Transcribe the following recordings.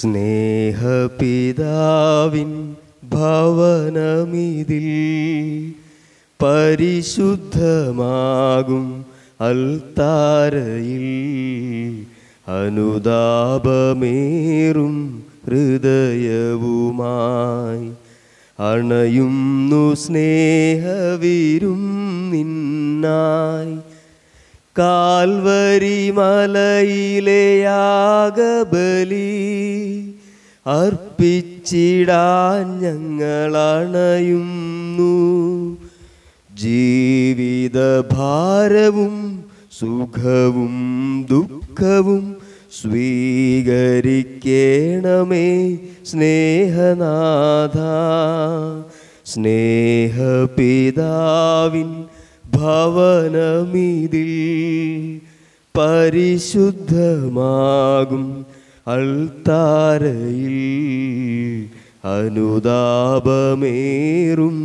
സ്നേഹപിതാവിൻ ഭവനമിതിൽ പരിശുദ്ധമാകും അൽത്താരയിൽ അനുതാപമേറും ഹൃദയവുമായി അണയുന്നു സ്നേഹവീരും നിന്നായി കാൽവരി മലയിലെ യാഗബലി അർപ്പിച്ചിടാൻ ഞങ്ങളണയുന്നു ജീവിതഭാരവും സുഖവും ദുഃഖവും സ്വീകരിക്കണമേ സ്നേഹനാഥ സ്നേഹപിതാവിൻ ഭവനമിതിൽ പരിശുദ്ധമാകും അൾത്താരയിൽ അനുതാപമേറും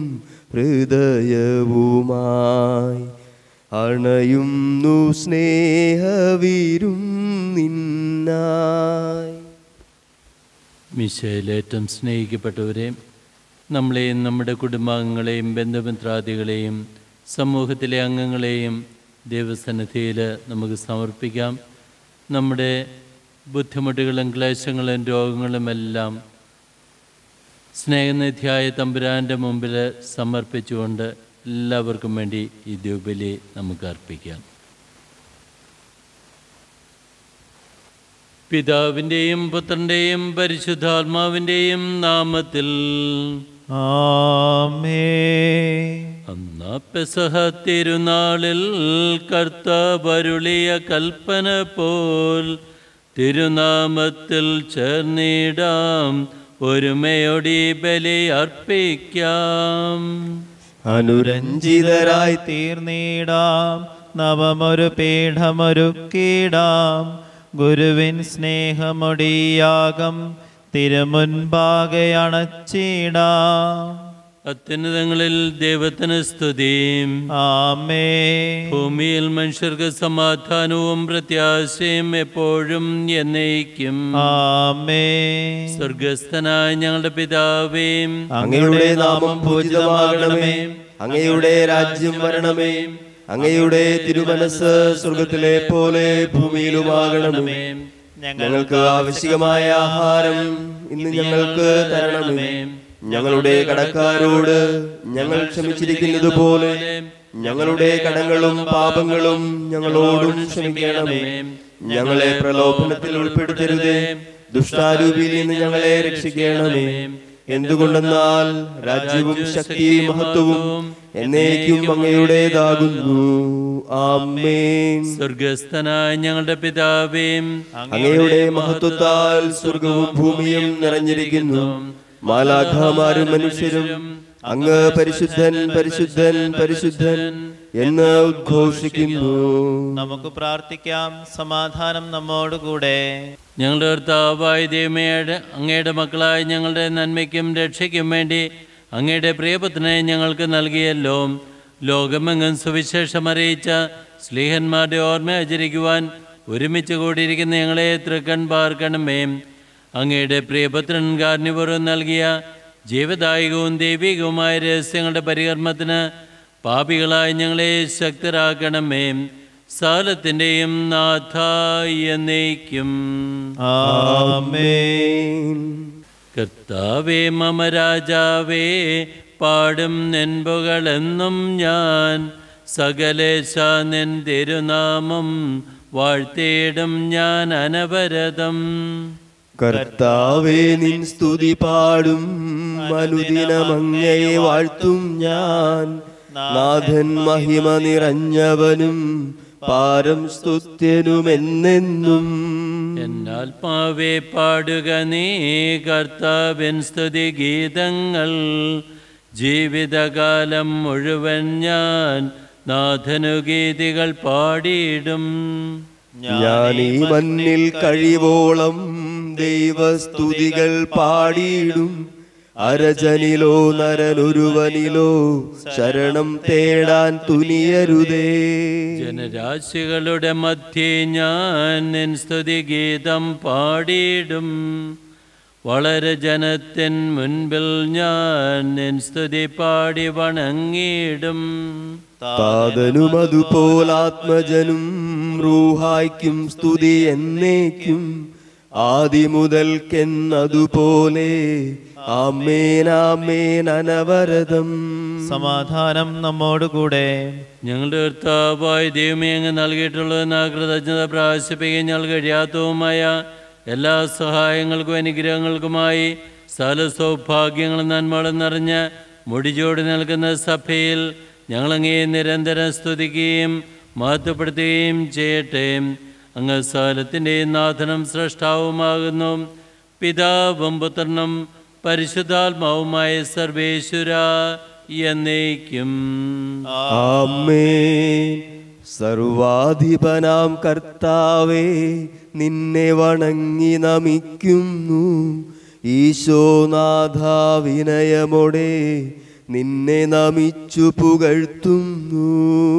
ഹൃദയവുമായി അണയുന്നു സ്നേഹവീരും നിന്നായി മിശയിലേറ്റം സ്നേഹിക്കപ്പെട്ടവരെ നമ്മളെയും നമ്മുടെ കുടുംബാംഗങ്ങളെയും ബന്ധുമിത്രാദികളെയും സമൂഹത്തിലെ അംഗങ്ങളെയും ദൈവസന്നിധിയിൽ നമുക്ക് സമർപ്പിക്കാം നമ്മുടെ ബുദ്ധിമുട്ടുകളും ക്ലേശങ്ങളും രോഗങ്ങളുമെല്ലാം സ്നേഹനിധിയായ തമ്പുരാൻ്റെ മുമ്പിൽ സമർപ്പിച്ചുകൊണ്ട് എല്ലാവർക്കും വേണ്ടി ഈ ദ്യൂബലി നമുക്ക് അർപ്പിക്കാം പിതാവിൻ്റെയും പുത്രൻ്റെയും പരിശുദ്ധാത്മാവിൻ്റെയും നാമത്തിൽ ആമേ അന്നാ പെസഹ തിരുനാളിൽ കർത്താവരുളിയ കൽപ്പന പോൽ തിരുനാമത്തിൽ ചേർന്നിടാം ഒരുമയോടി ബലി അർപ്പിക്കാം അനുരഞ്ജിതരായി തീർന്നിടാം നവമൊരു പീഠമൊരുക്കിടാം ഗുരുവിൻ സ്നേഹമൊടിയാകം തിരുമുൻപാകെ അണച്ചിടാം അത്യുന്നതങ്ങളിൽ ദൈവത്തിന് സ്തുതിയും ആമേ ഭൂമിയിൽ മനുഷ്യർക്ക് സമാധാനവും പ്രത്യാശയും എപ്പോഴും എന്നേക്കും ആമേ സ്വർഗസ്ഥനായ ഞങ്ങളുടെ പിതാവേയും അങ്ങയുടെ നാമം പൂജിതമാകണമേ അങ്ങയുടെ രാജ്യം വരണമേ അങ്ങയുടെ തിരുമനസ് സ്വർഗത്തിലെ പോലെ ഭൂമിയിലുമാകണമേ ഞങ്ങൾക്ക് ആവശ്യമായ ആഹാരം ഇന്ന് ഞങ്ങൾക്ക് തരണമേ ഞങ്ങളുടെ കടക്കാരോട് ഞങ്ങൾ ക്ഷമിച്ചിരിക്കുന്നത് പോലെ ഞങ്ങളുടെ കടങ്ങളും പാപങ്ങളും ഞങ്ങളോടും ക്ഷമിക്കണമേ ഞങ്ങളെ പ്രലോഭനത്തിൽ ഉൾപ്പെടുത്തരുതേ ദുഷ്ടാരൂപിയിൽ നിന്ന് ഞങ്ങളെ രക്ഷിക്കണമേ എന്തുകൊണ്ടെന്നാൽ രാജ്യവും ശക്തിയും മഹത്വവും എന്നേക്കും അങ്ങയുടേതാകുന്നു ആമേൻ സ്വർഗസ്ഥനായ ഞങ്ങളുടെ പിതാവേയും അങ്ങയുടെ മഹത്വത്താൽ സ്വർഗവും ഭൂമിയും നിറഞ്ഞിരിക്കുന്നു മാലാഖമാരും മനുഷ്യരും അങ്ങ് പരിശുദ്ധൻ പരിശുദ്ധൻ പരിശുദ്ധൻ എന്ന് ഉദ്ഘോഷിക്കുന്നു നമുക്ക് പ്രാർത്ഥിക്കാം സമാധാനം നമ്മോടുകൂടെ ഞങ്ങളുടെ കർത്താവായ ദൈവമേയുടെ അങ്ങയുടെ മക്കളായ ഞങ്ങളുടെ നന്മയ്ക്കും രക്ഷയ്ക്കും വേണ്ടി അങ്ങയുടെ പ്രിയപുത്രനെ ഞങ്ങൾക്ക് നൽകിയല്ലോ ലോകമെങ്ങും സുവിശേഷം അറിയിച്ച സ്ലീഹന്മാരുടെ ഓർമ്മ ആചരിക്കുവാൻ ഒരുമിച്ച് കൂടിയിരിക്കുന്ന ഞങ്ങളെ തൃക്കൺ പാർക്കണമേ അങ്ങയുടെ പ്രിയപുത്രൻ കാർണിപൂർവ്വം നൽകിയ ജീവദായകവും ദൈവികവുമായ രഹസ്യങ്ങളുടെ പരികർമ്മത്തിന് പാപികളായ ഞങ്ങളെ ശക്തരാക്കണമേ സാലത്തിൻ്റെയും നാഥ എന്നേക്കും ആമേൻ കർത്താവേ മമ രാജാവേ പാടും നെൻപുകളെന്നും ഞാൻ സകലേശ നിൻ തിരുനാമം വാഴ്ത്തിയിടും ഞാൻ അനവരതം കർത്താവേ നിൻ സ്തുതി പാടും അനുദിനമങ്ങയെ വാഴ്ത്തും ഞാൻ നാഥൻ മഹിമ നിറഞ്ഞവനും പാരം സ്തുത്യനുമെന്നെന്നും എന്നാത്മാവേ പാടുക നീ കർത്താവിൻ സ്തുതി ഗീതങ്ങൾ ജീവിതകാലം മുഴുവൻ ഞാൻ നാഥനു ഗീതികൾ പാടിയിടും ഞാൻ ഈ മണ്ണിൽ കഴിവോളം ദൈവസ്തുതികൾ പാടിയിടും അരജനിലോ നരനൊരുവനിലോ ശരണം തേടാൻ തുനിയരുതേ ജനരാശികളുടെ മധ്യേ ഞാൻ നിൻ സ്തുതി ഗീതം പാടിയിടും വളരെ ജനത്തിൻ മുൻപിൽ ഞാൻ നിൻ സ്തുതി പാടി വണങ്ങിയിടും താതനും അതുപോലാത്മജനും റൂഹായ്ക്കും സ്തുതി എന്നേക്കും ആദി മുതൽക്കെന്നതുപോലെ ആമേനാമേൻ അനവരതം സമാധാനം നമ്മോടുകൂടെ ഞങ്ങളുടെ കർത്താവായ ദൈവമേ അങ്ങ് നൽകിയിട്ടുള്ളതിന് കൃതജ്ഞത പ്രകാശിപ്പിക്കാൻ ഞങ്ങൾ കഴിയാത്തതുമായ എല്ലാ സഹായങ്ങൾക്കും അനുഗ്രഹങ്ങൾക്കുമായി സകല സൗഭാഗ്യങ്ങളും നന്മകളും നിറഞ്ഞ് മുടിചോടി നിൽക്കുന്ന സഭയിൽ ഞങ്ങളങ്ങേ നിരന്തരം സ്തുതിക്കുകയും മഹത്വപ്പെടുത്തുകയും ചെയ്യട്ടെ അങ്ങ് സകലത്തിൻ്റെയും നാഥനും സൃഷ്ടാവുമാകുന്നു പിതാവും പുത്രനും പരിശുദ്ധാത്മാവുമായ സർവേശ്വര എന്നേക്കും ആമേ സർവാധിപനാം കർത്താവേ നിന്നെ വണങ്ങി നമിക്കുന്നു ഈശോനാഥ വിനയമോടെ നിന്നെ നമിച്ചു പുകഴ്ത്തുന്നു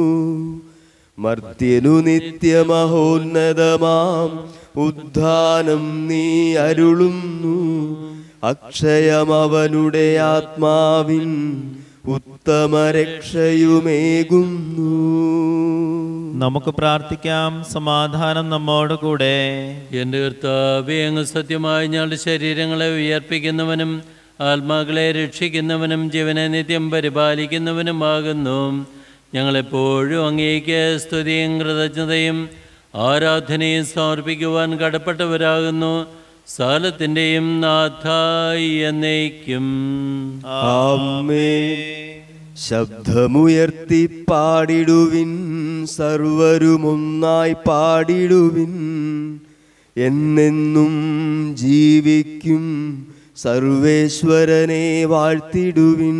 മർത്യനു നിത്യമഹോന്നതമാം ഉദ്ധാനം നീ അരുളുന്നു അക്ഷയമവനുടെ ആത്മാവിൻ ഉത്തമ രക്ഷയുമേകുന്നു നമുക്ക് പ്രാർത്ഥിക്കാം സമാധാനം നമ്മോടുകൂടെ എൻ്റെ കർത്താവേ അങ്ങ് സത്യമായി ഞങ്ങളുടെ ശരീരങ്ങളെ ഉയർപ്പിക്കുന്നവനും ആത്മാക്കളെ രക്ഷിക്കുന്നവനും ജീവനെ നിത്യം പരിപാലിക്കുന്നവനുമാകുന്നു ഞങ്ങളെപ്പോഴും അങ്ങേക്ക് സ്തുതിയും കൃതജ്ഞതയും ആരാധനയും സമർപ്പിക്കുവാൻ കടപ്പെട്ടവരാകുന്നു സാലത്തിൻ്റെയും നാഥായി എന്നേക്കും ആമേ ശബ്ദമുയർത്തി പാടിടുവിൻ സർവരുമൊന്നായി പാടിടുവിൻ എന്നെന്നും ജീവിക്കും സർവേശ്വരനെ വാഴ്ത്തിടുവിൻ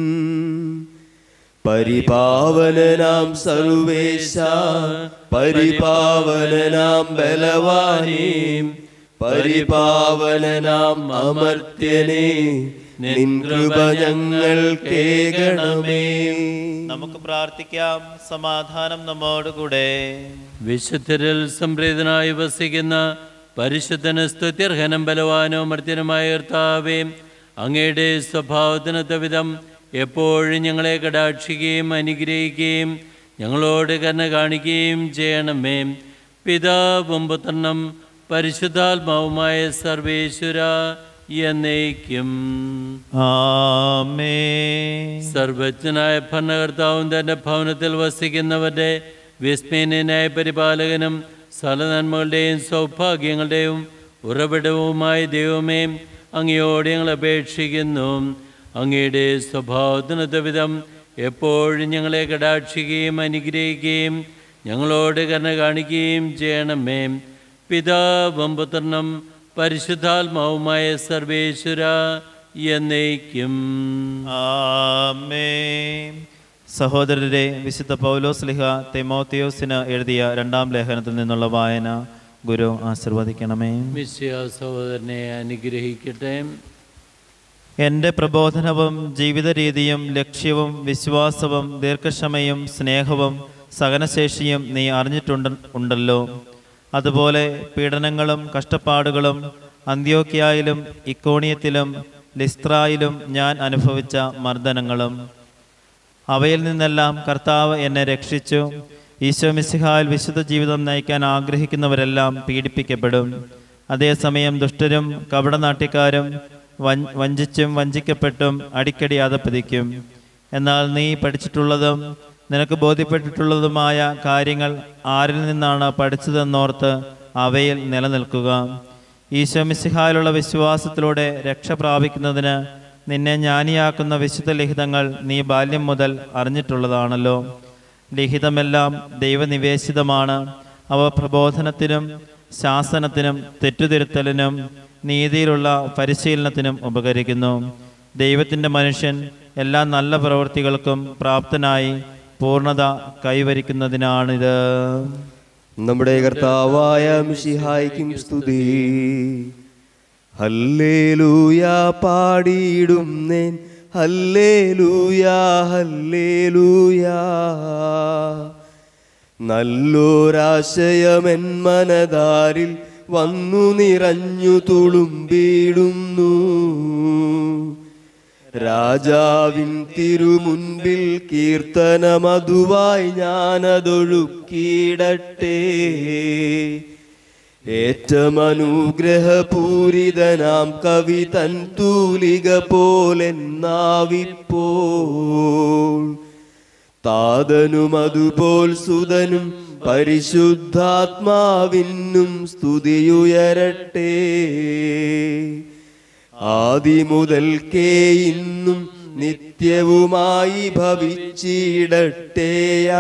പരിപാവനനാം സർവേശ പരിപാവനനാം ബലവാനേം പരിപാവനനാം അമർത്യനെ നിൻ കൃപ ഞങ്ങൾ കേകണമേ നമുക്ക് പ്രാർത്ഥിക്കാം സമാധാനം നമ്മോടുകൂടെ വിശുദ്ധരിൽ സംപ്രീതനായി വസിക്കുന്ന പരിശുദ്ധന സ്തുത്യർഹനം ബലവാനോ മർത്യനുമായ കർത്താവേ അങ്ങയുടെ സ്വഭാവത്തിനൊത്ത വിധം എപ്പോഴും ഞങ്ങളെ കടാക്ഷിക്കുകയും അനുഗ്രഹിക്കുകയും ഞങ്ങളോട് കരുണ കാണിക്കുകയും ചെയ്യണമേ പിതാവും പുത്രനും പരിശുദ്ധാത്മാവുമായ സർവേശ്വര എന്നേക്കും ആമേ സർവജ്ഞനായ ഭരണകർത്താവും തൻ്റെ ഭവനത്തിൽ വസിക്കുന്നവരുടെ വിസ്മയനായ പരിപാലകനും സകലനന്മകളുടെയും സൗഭാഗ്യങ്ങളുടെയും ഉറവിടവുമായ ദൈവമേ അങ്ങയോട് ഞങ്ങൾ അപേക്ഷിക്കുന്നു അങ്ങയുടെ സ്വഭാവത്തിനൊത്ത വിധം എപ്പോഴും ഞങ്ങളെ കടാക്ഷിക്കുകയും അനുഗ്രഹിക്കുകയും ഞങ്ങളോട് കരുണ കാണിക്കുകയും ചെയ്യണമേ പിതാവും പുത്രനും പരിശുദ്ധാത്മാവുമായ സർവേശ്വര എന്നേക്കും ആമേ സഹോദരരെ വിശുദ്ധ പൗലോസ് ലിഹ തെമോത്തിയോസിന് എഴുതിയ രണ്ടാം ലേഖനത്തിൽ നിന്നുള്ള വായന ഗുരു ആശീർവദിക്കണമേ മിശ്യ സഹോദരനെ അനുഗ്രഹിക്കട്ടെ എൻ്റെ പ്രബോധനവും ജീവിത രീതിയും ലക്ഷ്യവും വിശ്വാസവും ദീർഘക്ഷമയും സ്നേഹവും സഹനശേഷിയും നീ അറിഞ്ഞിട്ടുണ്ട് ഉണ്ടല്ലോ അതുപോലെ പീഡനങ്ങളും കഷ്ടപ്പാടുകളും അന്ത്യോക്യായിലും ഇക്കോണിയത്തിലും ലിസ്ത്രായിലും ഞാൻ അനുഭവിച്ച മർദ്ദനങ്ങളും അവയിൽ നിന്നെല്ലാം കർത്താവ് എന്നെ രക്ഷിച്ചു ഈശോ മിശിഹായിൽ വിശുദ്ധ ജീവിതം നയിക്കാൻ ആഗ്രഹിക്കുന്നവരെല്ലാം പീഡിപ്പിക്കപ്പെടും അതേസമയം ദുഷ്ടരും കപടനാട്യക്കാരും വൻ വഞ്ചിച്ചും വഞ്ചിക്കപ്പെട്ടും അടിക്കടി അതപ്പതിക്കും എന്നാൽ നീ പഠിച്ചിട്ടുള്ളതും നിനക്ക് ബോധ്യപ്പെട്ടിട്ടുള്ളതുമായ കാര്യങ്ങൾ ആരിൽ നിന്നാണ് പഠിച്ചതെന്നോർത്ത് അവയിൽ നിലനിൽക്കുക ഈശോ മിശിഹായിലുള്ള വിശ്വാസത്തിലൂടെ രക്ഷ പ്രാപിക്കുന്നതിന് നിന്നെ ജ്ഞാനിയാക്കുന്ന വിശുദ്ധ ലിഖിതങ്ങൾ നീ ബാല്യം മുതൽ അറിഞ്ഞിട്ടുള്ളതാണല്ലോ ലിഖിതമെല്ലാം ദൈവനിവേശിതമാണ് അവ പ്രബോധനത്തിനും ശാസനത്തിനും തെറ്റുതിരുത്തലിനും നീതിയിലുള്ള പരിശീലനത്തിനും ഉപകരിക്കുന്നു ദൈവത്തിൻ്റെ മനുഷ്യൻ എല്ലാ നല്ല പ്രവൃത്തികൾക്കും പ്രാപ്തനായി പൂർണ്ണത കൈവരിക്കുന്നതിനാണിത് നമ്മുടെ കർത്താവായ മിശിഹായ്ക്കും സ്തുതി ഹല്ലേലൂയ പാടിയിടും നേൻ ഹല്ലേലൂയ ഹല്ലേലൂയ നല്ലൊരാശയമെൻ മനതാരിൽ വന്നു നിറഞ്ഞു തുളുമ്പിടുന്നു രാജാവിൻ തിരുമുൻപിൽ കീർത്തനമതുവായി ഞാനതൊഴുക്കിയിടട്ടെ ഏറ്റമനുഗ്രഹപൂരിതനാം കവി തൻ തൂലിക പോലെന്നാവിപ്പോൾ താതനും അതുപോൽ സുതനും പരിശുദ്ധാത്മാവിനും സ്തുതിയുയരട്ടെ ആദിമുതൽക്കേ ഇന്നും നിത്യവുമായി ഭവിച്ചിടട്ടെ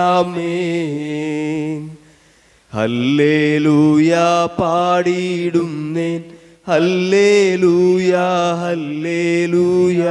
ആമേൻ ഹല്ലേലൂയ പാടിയിടുന്നേൻ ഹല്ലേലൂയ ഹല്ലേലൂയ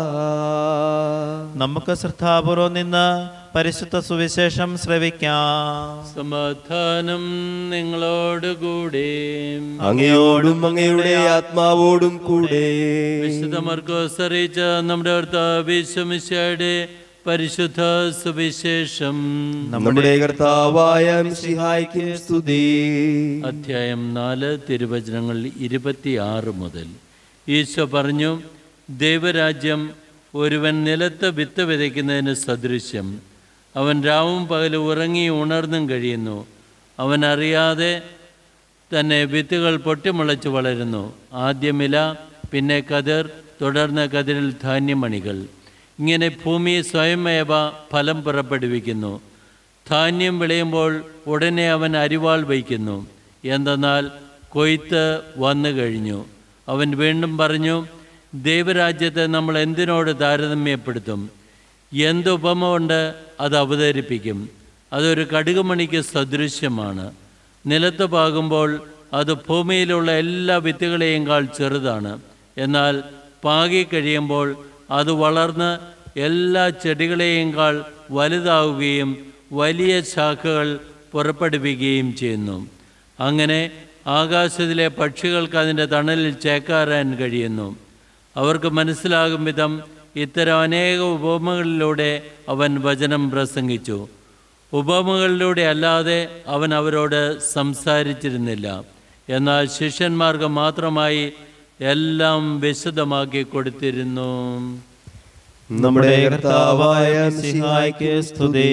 നമുക്ക് ശ്രദ്ധാപൂർവം നിന്ന് പരിശുദ്ധ സുവിശേഷം ശ്രവിക്കാം സമാധാനം നിങ്ങളോടുകൂടെ അങ്ങയോടും അങ്ങയുടെ ആത്മാവോടും കൂടെ വിശുദ്ധ മർക്കോസ് അറിയിച്ച നമ്മുടെ വിശ്വമിശയുടെ പരിശുദ്ധ സുവിശേഷം നമ്മുടെ കർത്താവായ മിശിഹായ്ക്കും സ്തുതി അധ്യായം നാല് തിരുവചനങ്ങൾ ഇരുപത്തിയാറ് മുതൽ ഈശോ പറഞ്ഞു ദൈവരാജ്യം ഒരുവൻ നിലത്ത് വിത്ത് വിതയ്ക്കുന്നതിന് സദൃശ്യം അവൻ രാവും പകലും ഉറങ്ങി ഉണർന്നും കഴിയുന്നു അവൻ അറിയാതെ തന്നെ വിത്തുകൾ പൊട്ടിമുളച്ച് വളരുന്നു ആദ്യം ഇല പിന്നെ കതിർ തുടർന്ന് കതിരിൽ ധാന്യമണികൾ ഇങ്ങനെ ഭൂമി സ്വയമേവ ഫലം പുറപ്പെടുവിക്കുന്നു ധാന്യം വിളയുമ്പോൾ ഉടനെ അവൻ അരിവാൾ വയ്ക്കുന്നു എന്തെന്നാൽ കൊയ്ത്ത് വന്നു കഴിഞ്ഞു അവൻ വീണ്ടും പറഞ്ഞു ദൈവരാജ്യത്തെ നമ്മൾ എന്തിനോട് താരതമ്യപ്പെടുത്തും എന്ത് ഉപമ കൊണ്ട് അത് അവതരിപ്പിക്കും അതൊരു കടുകുമണിക്ക് സദൃശ്യമാണ് നിലത്ത് പാകുമ്പോൾ അത് ഭൂമിയിലുള്ള എല്ലാ വിത്തുകളെയും ചെറുതാണ് എന്നാൽ പാകി കഴിയുമ്പോൾ അത് വളർന്ന് എല്ലാ ചെടികളെയും കാൾ വലുതാവുകയും വലിയ ശാഖകൾ പുറപ്പെടുവിക്കുകയും ചെയ്യുന്നു അങ്ങനെ ആകാശത്തിലെ പക്ഷികൾക്ക് അതിൻ്റെ തണലിൽ ചേക്കാറാൻ കഴിയുന്നു അവർക്ക് മനസ്സിലാകും വിധം ഇത്തരം അനേക ഉപമകളിലൂടെ അവൻ വചനം പ്രസംഗിച്ചു ഉപമകളിലൂടെ അല്ലാതെ അവൻ അവരോട് സംസാരിച്ചിരുന്നില്ല എന്നാൽ ശിഷ്യന്മാർക്ക് മാത്രമായി എല്ലാം വിശദമാക്കി കൊടുത്തിരുന്നു നമ്മുടെ കർത്താവായ മിശിഹായ്ക്ക് സ്തുതി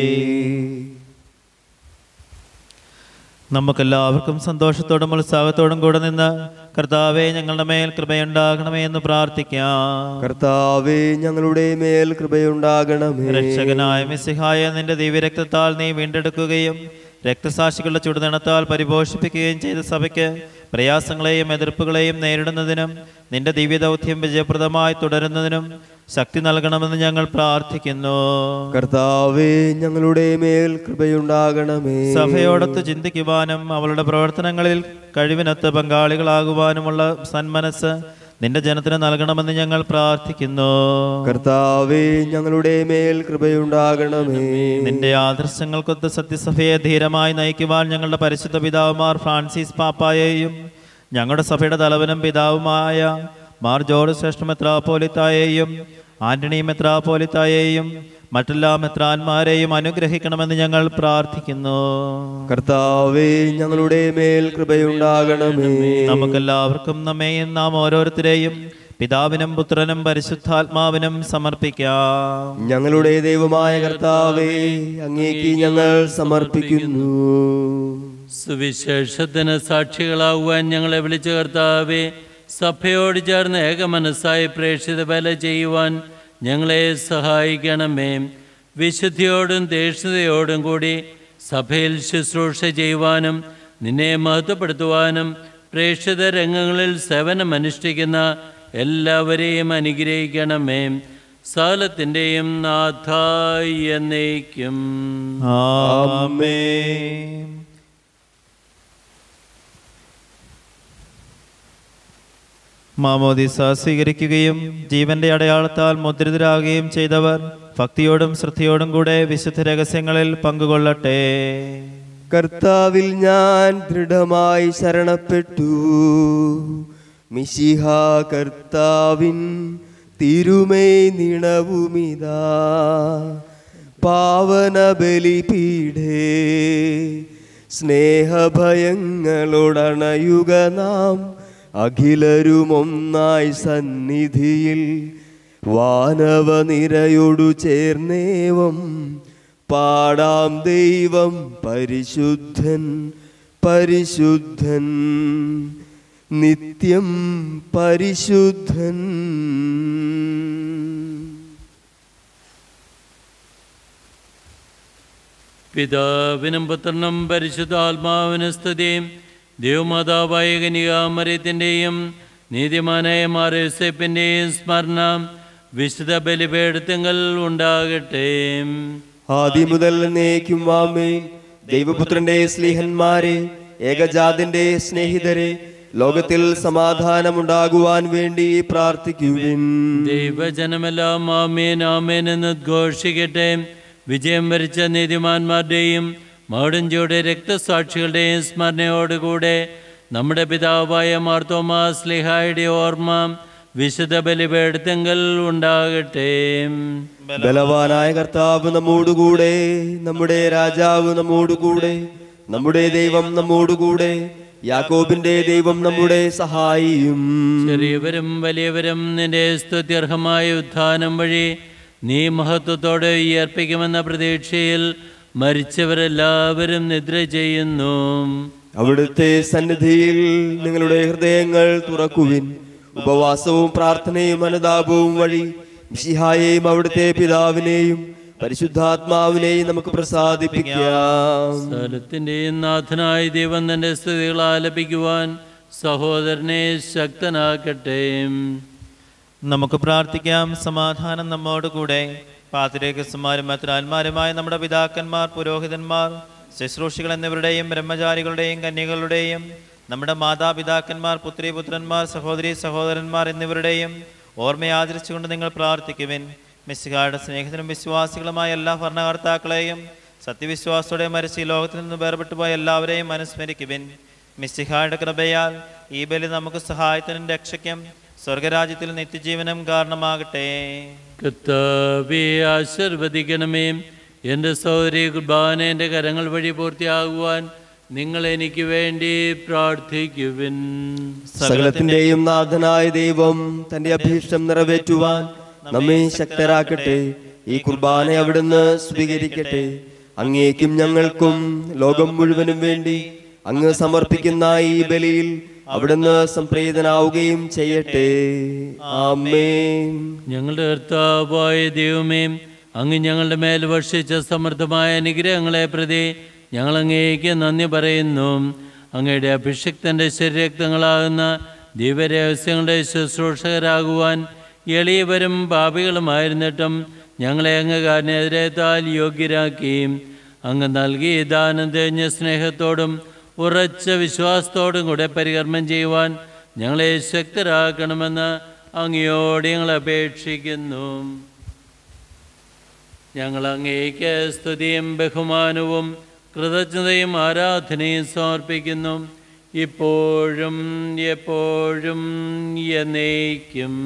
നമുക്കെല്ലാവർക്കും സന്തോഷത്തോടും ഉത്സാഹത്തോടും കൂടെ നിന്ന് കർത്താവെ ഞങ്ങളുടെ മേൽ കൃപയുണ്ടാകണമേ എന്ന് പ്രാർത്ഥിക്കാം കർത്താവേ ഞങ്ങളുടെ മേൽ കൃപയുണ്ടാകണമേ രക്ഷകനായ മിസിഹായ നിന്റെ ദിവ്യരക്തത്താൽ നീ വീണ്ടെടുക്കുകയും രക്തസാക്ഷികളുടെ ചുടുനിണത്താൽ പരിപോഷിപ്പിക്കുകയും ചെയ്ത സഭയ്ക്ക് പ്രയാസങ്ങളെയും എതിർപ്പുകളെയും നേരിടുന്നതിനും നിന്റെ ദിവ്യദൗത്യം വിജയപ്രദമായി തുടരുന്നതിനും ശക്തി നൽകണമെന്ന് ഞങ്ങൾ പ്രാർത്ഥിക്കുന്നു കർത്താവേ ഞങ്ങളുടെ മേൽ കൃപയുണ്ടാകണമേ സഭയോടൊത്ത് ചിന്തിക്കുവാനും അവളുടെ പ്രവർത്തനങ്ങളിൽ കഴിവിനൊത്ത് പങ്കാളികളാകുവാനുമുള്ള സന്മനസ് നിന്റെ ജനത്തിന് നൽകണമെന്ന് ഞങ്ങൾ പ്രാർത്ഥിക്കുന്നു കർത്താവേ ഞങ്ങളുടെ മേൽ കൃപയുണ്ടാകണമേ നിന്റെ ആദർശങ്ങൾക്കൊത്ത് സത്യസഭയെ ധീരമായി നയിക്കുവാൻ ഞങ്ങളുടെ പരിശുദ്ധ പിതാവുമാർ ഫ്രാൻസിസ് പാപ്പായെയും ഞങ്ങളുടെ സഭയുടെ തലവനും പിതാവുമായ മാർ ജോർജ് ശ്രേഷ്ഠ മെത്രാപ്പോലിത്തായെയും ആന്റണി മെത്രാപ്പോലിത്തായെയും മറ്റെല്ലാ മെത്രാന്മാരെയും അനുഗ്രഹിക്കണമെന്ന് ഞങ്ങൾ പ്രാർത്ഥിക്കുന്നു കർത്താവേ ഞങ്ങളുടെ മേൽ കൃപയുണ്ടാകണമേ നമുക്കെല്ലാവർക്കും നമ്മെയും നാം ഓരോരുത്തരെയും പിതാവിനും പുത്രനും പരിശുദ്ധാത്മാവിനും സമർപ്പിക്കാം ഞങ്ങളുടെ ദൈവമായ കർത്താവേ അങ്ങേക്ക് ഞങ്ങൾ സമർപ്പിക്കുന്നു സുവിശേഷത്തിന് സാക്ഷികളാകുവാൻ ഞങ്ങളെ വിളിച്ച കർത്താവെ സഭയോട് ചേർന്ന് ഏകമനസ്സായി പ്രേക്ഷിത വില ചെയ്യുവാൻ ഞങ്ങളെ സഹായിക്കണമേ വിശുദ്ധിയോടും ദേഷ്യതയോടും കൂടി സഭയിൽ ശുശ്രൂഷ ചെയ്യുവാനും നിന്നെ മഹത്വപ്പെടുത്തുവാനും പ്രേക്ഷിത രംഗങ്ങളിൽ സേവനമനുഷ്ഠിക്കുന്ന എല്ലാവരെയും അനുഗ്രഹിക്കണമേ സകലത്തിൻ്റെയും നാഥായി എന്നേക്കും ആമേൻ മാമോദിസ സ്വീകരിക്കുകയും ജീവന്റെ അടയാളത്താൽ മുദ്രിതരാകുകയും ചെയ്തവർ ഭക്തിയോടും ശ്രദ്ധയോടും കൂടെ വിശുദ്ധ രഹസ്യങ്ങളിൽ പങ്കുകൊള്ളട്ടെ കർത്താവിൽ ഞാൻ ദൃഢമായി ശരണപ്പെട്ടു മിശിഹ കർത്താവിൻ തിരുമേ നിണവുമിതാ പാവന ബലിപീഠേ സ്നേഹഭയങ്ങളോടണയുക നാം അഖിലരുമൊന്നായി സന്നിധിയിൽ വാനവനിരയോടു ചേർന്നേവം പാടാം ദൈവം പരിശുദ്ധൻ പരിശുദ്ധൻ നിത്യം പരിശുദ്ധൻ പിതാവിനും പുത്രനും പരിശുദ്ധാത്മാവിനും സ്തുതിയും ദേവമാതാവായ കനികാമരത്തിൻ്റെയും നീതിമാനായ മാറേസപ്പിൻ്റെയും സ്മരണ വിശുദ്ധ ബലിപീഠത്തിങ്കൽ ഉണ്ടാകട്ടെ ആദ്യം മുതൽ എന്നേക്കും വാമേ ദൈവപുത്രന്റെ സ്നേഹന്മാരെ ഏകജാതിന്റെ സ്നേഹിതരെ ലോകത്തിൽ സമാധാനമുണ്ടാകുവാൻ വേണ്ടി പ്രാർത്ഥിക്കുവിൻ ദൈവജനമെല്ലാം ആമേൻ ആമേൻ എന്ന് ഘോഷിക്കട്ടെ വിജയം വരിച്ച നീതിമാന്മാരുടെയും മൗടഞ്ചിയുടെ രക്തസാക്ഷികളുടെയും സ്മരണയോടുകൂടെ നമ്മുടെ പിതാവായ മാർത്തോമാ സ്ലിഹായുടെ ഓർമ്മ വിശുദ്ധ ബലിപീഠത്തിങ്കൽ ഉണ്ടാകട്ടെ ബലവാനായ കർത്താവ് നമ്മോടുകൂടെ നമ്മുടെ രാജാവ് നമ്മോടുകൂടെ നമ്മുടെ ദൈവം നമ്മോടുകൂടെ യാക്കോബിന്റെ ദൈവം നമ്മുടെ സഹായിയും ചെറിയവരും വലിയവരും നിന്റെ സ്തുത്യർഹമായ ഉത്ഥാനം വഴി നീ മഹത്വത്തോടെ ഉയർപ്പിക്കുമെന്ന പ്രതീക്ഷയിൽ മരിച്ചവരെല്ലാവരും നിദ്ര ചെയ്യുന്നു അവിടുത്തെ സന്നിധിയിൽ നിങ്ങളുടെ ഹൃദയങ്ങൾ തുറക്കുവിൻ ഉപവാസവും പ്രാർത്ഥനയും അനുതാപവും വഴി മിശിഹായെയും അവിടുത്തെ പിതാവിനെയും പരിശുദ്ധാത്മാവിനെയും നമുക്ക് പ്രസാദിപ്പിക്കാം സ്ഥലത്തിൻ്റെയും നാഥനായ ദൈവം തൻ്റെ സ്തുതികൾ ആലപിക്കുവാൻ സഹോദരനെ ശക്തനാക്കട്ടെ നമുക്ക് പ്രാർത്ഥിക്കാം സമാധാനം നമ്മോടുകൂടെ പാതിരേഖസ്മാരും മത്രാന്മാരുമായ നമ്മുടെ പിതാക്കന്മാർ പുരോഹിതന്മാർ ശുശ്രൂഷികൾ എന്നിവരുടെയും ബ്രഹ്മചാരികളുടെയും കന്യകളുടെയും നമ്മുടെ മാതാപിതാക്കന്മാർ പുത്രിപുത്രന്മാർ സഹോദരി സഹോദരന്മാർ എന്നിവരുടെയും ഓർമ്മയാചരിച്ചുകൊണ്ട് നിങ്ങൾ പ്രാർത്ഥിക്കുവിൻ മിസ്സികാരുടെ സ്നേഹത്തിനും വിശ്വാസികളുമായ എല്ലാ ഭരണകർത്താക്കളെയും സത്യവിശ്വാസത്തോടെ മരിച്ച് ഈ ലോകത്തിൽ നിന്ന് വേർപെട്ടു പോയ എല്ലാവരെയും അനുസ്മരിക്കുവിൻ മിസ്സിഹായുടെ കൃപയാൽ ഈ ബലി നമുക്ക് സഹായത്തിനും രക്ഷയ്ക്കും സ്വർഗരാജ്യത്തിൽ നിത്യജീവനം കാരണമാകട്ടെ കർത്താവെ ആശീർവദിക്കണമേ എൻ്റെ സഹോദരി കുർബാന എൻ്റെ കരങ്ങൾ വഴി പൂർത്തിയാകുവാൻ നിങ്ങൾ എനിക്ക് വേണ്ടി പ്രാർത്ഥിക്കുവിൻ സകലത്തിന്റെയും നാഥനായ ദൈവം തന്റെ അഭീഷ്ടം നിറവേറ്റുവാൻ നമ്മെ ശക്തരാക്കട്ടെ ഈ കുർബാന അവിടുന്ന് സ്വീകരിക്കട്ടെ അങ്ങേക്കും ഞങ്ങൾക്കും ലോകം മുഴുവനും വേണ്ടി അങ്ങ് സമർപ്പിക്കുന്ന ഈ ബലിയിൽ അവിടുന്ന് സംപ്രീതനാവുകയും ചെയ്യട്ടെ ആമേൻ ഞങ്ങളുടെ കർത്താവായ ദൈവമേ അങ്ങ് ഞങ്ങളുടെ മേൽ വർഷിച്ച സമൃദ്ധമായ അനുഗ്രഹങ്ങളെ പ്രതി ഞങ്ങൾ അങ്ങേക്ക് നന്ദി പറയുന്നു അങ്ങയുടെ അഭിഷിക്തൻ്റെ ശരീരക്തങ്ങളാകുന്ന ദിവ്യരഹസ്യങ്ങളുടെ ശുശ്രൂഷകരാകുവാൻ എളിയവരും പാപികളുമായിരുന്നിട്ടും ഞങ്ങളെ അങ്ങ് കാരനെതിരേത്താൽ യോഗ്യരാക്കി അങ്ങ് നൽകിയ ദാനം തികഞ്ഞ സ്നേഹത്തോടും ഉറച്ച വിശ്വാസത്തോടും കൂടെ പരികർമ്മം ചെയ്യുവാൻ ഞങ്ങളെ ശക്തരാക്കണമെന്ന് അങ്ങയോട് ഞങ്ങൾ അപേക്ഷിക്കുന്നു ഞങ്ങൾ അങ്ങേക്ക് സ്തുതിയും ബഹുമാനവും കൃതജ്ഞതയും ആരാധനയും സമർപ്പിക്കുന്നു ഇപ്പോഴും എപ്പോഴും എന്നേക്കും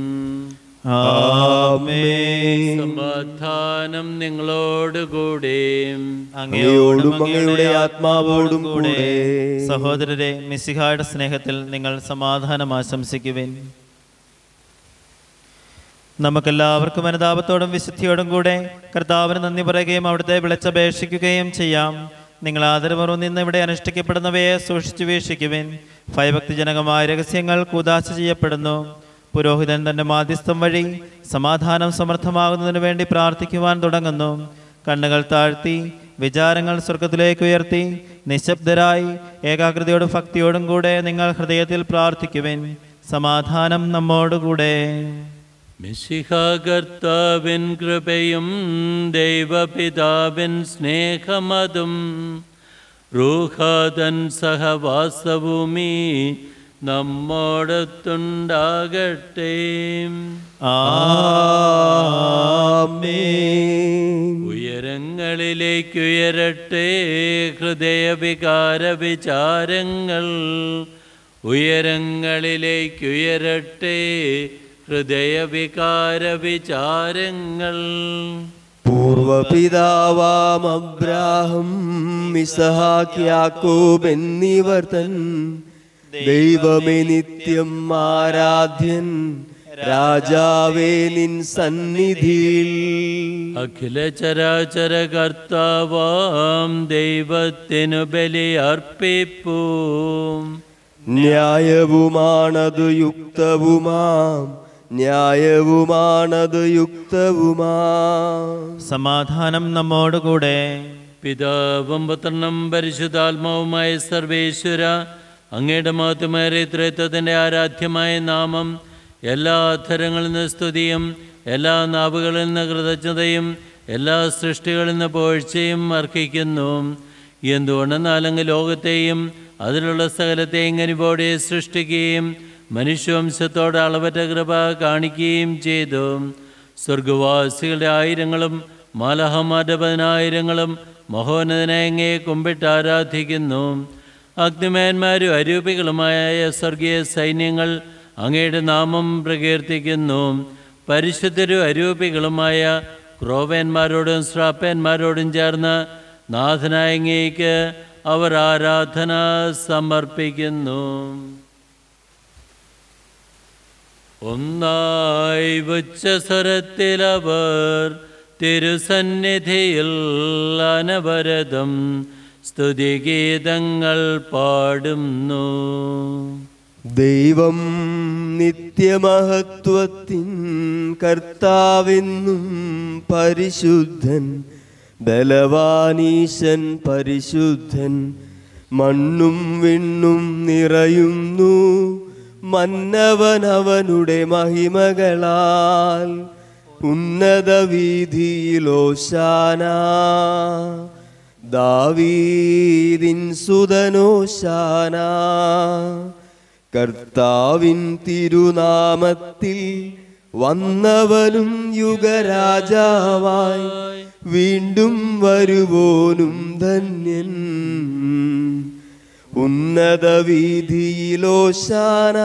ആമേൻ സമാധാനം നിങ്ങളോടുകൂടെ അങ്ങയോടും അങ്ങയുടെ ആത്മാവോടും കൂടെ സഹോദരരെ മിസ്സിഹായുടെ സ്നേഹത്തിൽ നിങ്ങൾ സമാധാനം ആശംസിക്കുവിൻ നമുക്കെല്ലാവർക്കും അനുതാപത്തോടും വിശുദ്ധിയോടും കൂടെ കർത്താവിന് നന്ദി പറയുകയും അവിടുത്തെ വിളിച്ചപേക്ഷിക്കുകയും ചെയ്യാം നിങ്ങൾ ആദരപൂർവ്വം നിന്ന് ഇവിടെ അനുഷ്ഠിക്കപ്പെടുന്നവയെ സൂക്ഷിച്ചു വീക്ഷിക്കുവിൻ ഭയഭക്തിജനകമായ രഹസ്യങ്ങൾ കൂതാശ ചെയ്യപ്പെടുന്നു പുരോഹിതൻ തന്റെ മാധ്യസ്ഥം വഴി സമാധാനം സമർത്ഥമാകുന്നതിന് വേണ്ടി പ്രാർത്ഥിക്കുവാൻ തുടങ്ങുന്നു കണ്ണുകൾ താഴ്ത്തി വിചാരങ്ങൾ സ്വർഗത്തിലേക്ക് ഉയർത്തി നിശബ്ദരായി ഏകാഗ്രതയോടും ഭക്തിയോടും കൂടെ നിങ്ങൾ ഹൃദയത്തിൽ പ്രാർത്ഥിക്കുവിൻ സമാധാനം നമ്മോടുകൂടെ മിശിഹാകർത്താവിൻ കൃപയും ദൈവപിതാവിൻ സ്നേഹമതും റൂഹാതൻ സഹവാസഭൂമി നമ്മോടൊത്തുണ്ടാകട്ടെ ആമേൻ ഉയരങ്ങളിലേക്കുയരട്ടെ ഹൃദയവികാര വിചാരങ്ങൾ ഉയരങ്ങളിലേക്കുയരട്ടെ ഹൃദയവികാര വിചാരങ്ങൾ പൂർവപിതാവാം അബ്രാഹം ഇസഹാക്ക് യാക്കോബ് എന്നിവർ തൻ ദൈവമേ നിത്യം ആരാധ്യൻ രാജാവേ നിൻ സന്നിധിയിൽ അഖില ചരാചര കർത്താവാം ദൈവത്തിനു ബലി അർപ്പിപ്പൂ ന്യായവുമാണതു യുക്തവുമാം ന്യായവുമാണതു യുക്തവുമാം സമാധാനം നമ്മോടുകൂടെ പിതാവും പുത്രനും പരിശുദ്ധാത്മാവുമായ സർവേശ്വര അങ്ങയുടെ മഹത്വമേറിയ ത്രിത്വത്തിൻ്റെ ആരാധ്യമായ നാമം എല്ലാ അധരങ്ങളിൽ നിന്ന് സ്തുതിയും എല്ലാ നാവുകളിൽ നിന്ന് കൃതജ്ഞതയും എല്ലാ സൃഷ്ടികളിൽ നിന്ന് പോഴ്ചയും അർഹിക്കുന്നു എന്തുകൊണ്ടെന്നാൽ അങ്ങ് ലോകത്തെയും അതിലുള്ള സകലത്തെയും കനിപോടെ സൃഷ്ടിക്കുകയും മനുഷ്യവംശത്തോട് അളവറ്റ കൃപ കാണിക്കുകയും ചെയ്തു സ്വർഗവാസികളുടെ ആയിരങ്ങളും മാലഹമാരുടെ പതിനായിരങ്ങളും മഹോന്നതനെ അങ്ങേ കുമ്പിട്ട് ആരാധിക്കുന്നു അഗ്നിമേന്മാരും അരൂപികളുമായ സ്വർഗീയ സൈന്യങ്ങൾ അങ്ങയുടെ നാമം പ്രകീർത്തിക്കുന്നു പരിശുദ്ധരും അരൂപികളുമായ ക്രോവേന്മാരോടും ശ്രാപ്പന്മാരോടും ചേർന്ന് നാഥനായ അങ്ങേക്ക് അവർ ആരാധന സമർപ്പിക്കുന്നു ഒന്നായി ഉച്ച സ്വരത്തിലവർ തിരുസന്നിധിയിൽ അനവരതം സ്തുതിഗീതങ്ങൾ പാടുന്നു ദൈവം നിത്യമഹത്വത്തിൻ കർത്താവെന്നും പരിശുദ്ധൻ ബലവാനീശൻ പരിശുദ്ധൻ മണ്ണും വിണ്ണും നിറയുന്നു മന്നവൻ അവനുടെ മഹിമകളാൽ ഉന്നത വീതിയിലോശാന ദാവീദിൻ സുതനോശാന കർത്താവിൻ തിരുനാമത്തിൽ വന്നവനും യുഗരാജാവായി വീണ്ടും വരുവോനും ധന്യൻ ഉന്നത വീതിയിലോശാന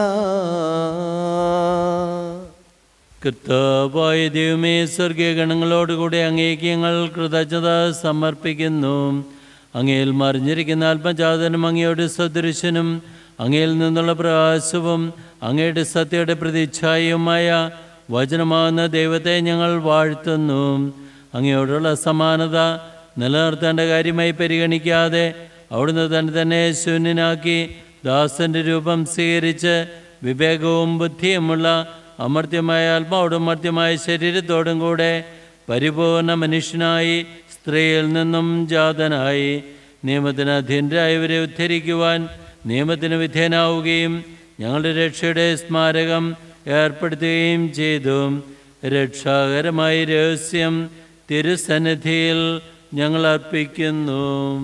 കർത്താവായ ദൈവമേ സ്വർഗീയ ഗണങ്ങളോടുകൂടി അങ്ങേക്ക് ഞങ്ങൾ കൃതജ്ഞത സമർപ്പിക്കുന്നു അങ്ങയിൽ മറിഞ്ഞിരിക്കുന്ന ആത്മജാതനും അങ്ങയുടെ സദൃശനും അങ്ങയിൽ നിന്നുള്ള പ്രകാശവും അങ്ങയുടെ സത്യയുടെ പ്രതിച്ഛായയുമായ വചനമാകുന്ന ദൈവത്തെ ഞങ്ങൾ വാഴ്ത്തുന്നു അങ്ങയോടുള്ള സമാനത നിലനിർത്തേണ്ട കാര്യമായി പരിഗണിക്കാതെ അവിടുന്ന് തന്നെ തന്നെ ശൂന്യനാക്കി ദാസന്റെ രൂപം സ്വീകരിച്ച് വിവേകവും ബുദ്ധിയുമുള്ള അമർത്യമായ ആത്മാവോടും മർത്യമായ ശരീരത്തോടും കൂടെ പരിപൂർണ മനുഷ്യനായി സ്ത്രീയിൽ നിന്നും ജാതനായി നിയമത്തിന് അധീനരായവരെ ഉദ്ധരിക്കുവാൻ നിയമത്തിന് വിധേയനാവുകയും ഞങ്ങളുടെ രക്ഷയുടെ സ്മാരകം ഏർപ്പെടുത്തുകയും ചെയ്തു രക്ഷാകരമായ രഹസ്യം തിരുസന്നിധിയിൽ ഞങ്ങൾ അർപ്പിക്കുന്നു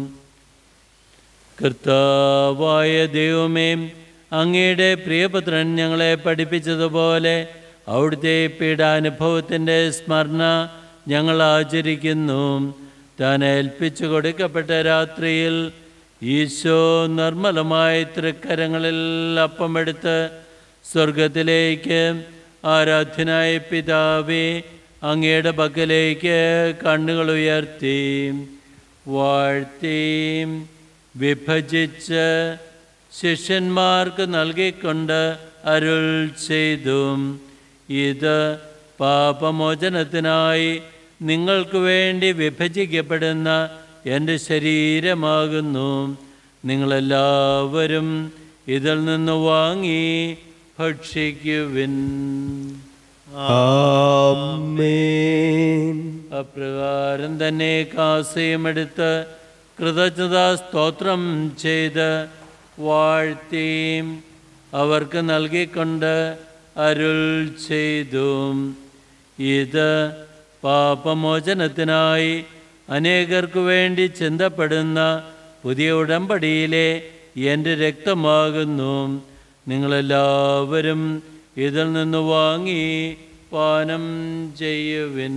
കർത്താവായ ദൈവമേ അങ്ങയുടെ പ്രിയപുത്രൻ ഞങ്ങളെ പഠിപ്പിച്ചതുപോലെ അവിടുത്തെ പീഡാനുഭവത്തിൻ്റെ സ്മരണ ഞങ്ങൾ ആചരിക്കുന്നു താൻ ഏൽപ്പിച്ചു കൊടുക്കപ്പെട്ട രാത്രിയിൽ ഈശോ നിർമ്മലമായ തൃക്കരങ്ങളിൽ അപ്പമെടുത്ത് സ്വർഗത്തിലേക്ക് ആരാധ്യനായ പിതാവേ അങ്ങയുടെ പക്കലേക്ക് കണ്ണുകൾ ഉയർത്തി വാഴ്ത്തി വിഭജിച്ച് ശിഷ്യന്മാർക്ക് നൽകിക്കൊണ്ട് അരുൾ ചെയ്തു ഇത് പാപമോചനത്തിനായി നിങ്ങൾക്ക് വേണ്ടി വിഭജിക്കപ്പെടുന്ന എൻ്റെ ശരീരമാകുന്നു നിങ്ങളെല്ലാവരും ഇതിൽ നിന്ന് വാങ്ങി ഭക്ഷിക്കുവിൻ ആമേൻ അപ്രകാരം തന്നെ കാസയും എടുത്ത് കൃതജ്ഞതാ സ്തോത്രം ചെയ്ത് വാഴ്ത്തിയും അവർക്ക് നൽകിക്കൊണ്ട് അരുൾ ചെയ്തു ഇത് പാപമോചനത്തിനായി അനേകർക്കു വേണ്ടി ചിന്തപ്പെടുന്ന പുതിയ ഉടമ്പടിയിലെ എൻ്റെ രക്തമാകുന്നു നിങ്ങളെല്ലാവരും ഇതിൽ നിന്ന് വാങ്ങി പാനം ചെയ്യുവിൻ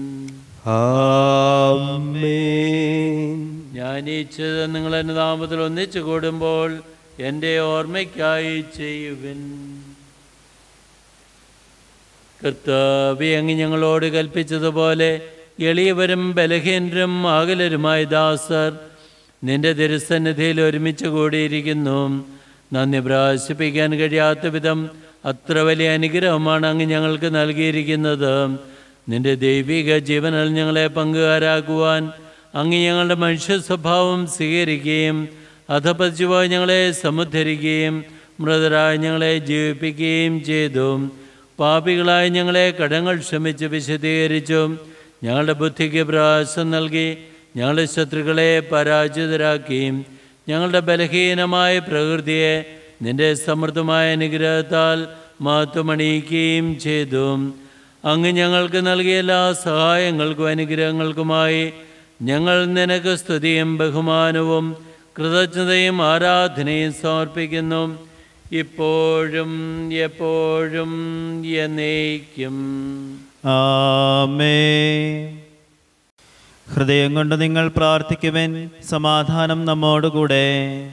ആമേൻ ഞാൻ ഇച്ഛത് നിങ്ങൾ എൻ്റെ നാമത്തിൽ ഒന്നിച്ചു കൂടുമ്പോൾ എൻ്റെ ഓർമ്മയ്ക്കായി ചെയ്യുവിൻ കർത്താവെ അങ്ങ് ഞങ്ങളോട് കൽപ്പിച്ചതുപോലെ എളിയവരും ബലഹീനരും അകലരുമായ ദാസർ നിന്റെ തിരുസന്നിധിയിൽ ഒരുമിച്ച് കൂടിയിരിക്കുന്നു നന്ദി പ്രകാശിപ്പിക്കാൻ കഴിയാത്ത വിധം അത്ര വലിയ അനുഗ്രഹമാണ് അങ്ങ് ഞങ്ങൾക്ക് നൽകിയിരിക്കുന്നത് നിന്റെ ദൈവിക ജീവനിൽ ഞങ്ങളെ പങ്കുകാരാക്കുവാൻ അങ്ങ് ഞങ്ങളുടെ മനുഷ്യ സ്വഭാവം സ്വീകരിക്കുകയും അധപതിച്ചുപോയി ഞങ്ങളെ സമുദ്ധരിക്കുകയും മൃതരായി ഞങ്ങളെ ജീവിപ്പിക്കുകയും ചെയ്തു പാപികളായി ഞങ്ങളെ കടങ്ങൾ ക്ഷമിച്ച് വിശദീകരിച്ചു ഞങ്ങളുടെ ബുദ്ധിക്ക് പ്രകാശം നൽകി ഞങ്ങളുടെ ശത്രുക്കളെ പരാജിതരാക്കി ഞങ്ങളുടെ ബലഹീനമായ പ്രകൃതിയെ നിന്റെ സമൃദ്ധമായ അനുഗ്രഹത്താൽ മഹത്വമണിയിക്കുകയും ചെയ്തു അങ്ങ് ഞങ്ങൾക്ക് നൽകിയ എല്ലാ സഹായങ്ങൾക്കും അനുഗ്രഹങ്ങൾക്കുമായി ഞങ്ങൾ നിനക്ക് സ്തുതിയും ബഹുമാനവും കൃതജ്ഞതയും ആരാധനയും സമർപ്പിക്കുന്നു ഇപ്പോഴും എപ്പോഴും എന്നേക്കും ആമേ ഹൃദയം കൊണ്ട് നിങ്ങൾ പ്രാർത്ഥിക്കുവൻ സമാധാനം നമ്മോടുകൂടെ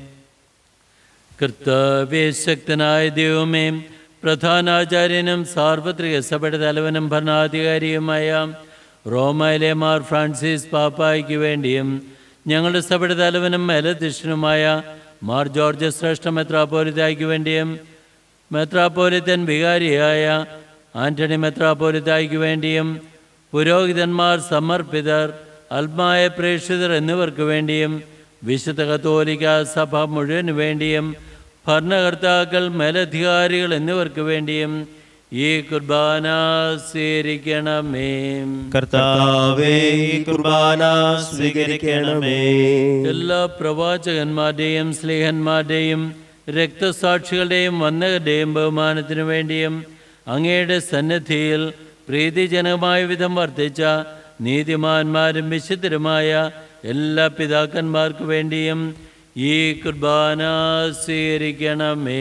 കർത്തവ്യശക്തനായ ദൈവമേ പ്രധാനാചാര്യനും സാർവത്രിക സഭയുടെ തലവനും ഭരണാധികാരിയുമായ റോമയിലെ മാർ ഫ്രാൻസിസ് പാപ്പായ്ക്ക് വേണ്ടിയും ഞങ്ങളുടെ സഭയുടെ തലവനും മേലധ്യക്ഷനുമായ മാർ ജോർജ് ശ്രേഷ്ഠ മെത്രാപോലിതായ്ക്ക് വേണ്ടിയും മെത്രാപോലിത്തൻ വികാരിയായ ആന്റണി മെത്രാപോലിതായ്ക്ക് വേണ്ടിയും പുരോഹിതന്മാർ സമർപ്പിതർ അൽമായ പ്രേക്ഷിതർ എന്നിവർക്ക് വേണ്ടിയും വിശുദ്ധ കത്തോലിക്ക സഭ മുഴുവന് വേണ്ടിയും ഭരണകർത്താക്കൾ മേലധികാരികൾ എന്നിവർക്ക് വേണ്ടിയും ഈ കുർബാന സ്വീകരിക്കണമേ കർത്താവേ ഈ കുർബാന സ്വീകരിക്കണമേ എല്ലാ പ്രവാചകന്മാരുടെയും സ്നേഹന്മാരുടെയും രക്തസാക്ഷികളുടെയും വന്നകരുടെയും ബഹുമാനത്തിനു വേണ്ടിയും അങ്ങയുടെ സന്നിധിയിൽ പ്രീതിജനകമായ വിധം വർദ്ധിച്ച നീതിമാന്മാരും വിശുദ്ധരുമായ എല്ലാ പിതാക്കന്മാർക്ക് വേണ്ടിയും ഈ കുർബാന സ്വീകരിക്കണമേ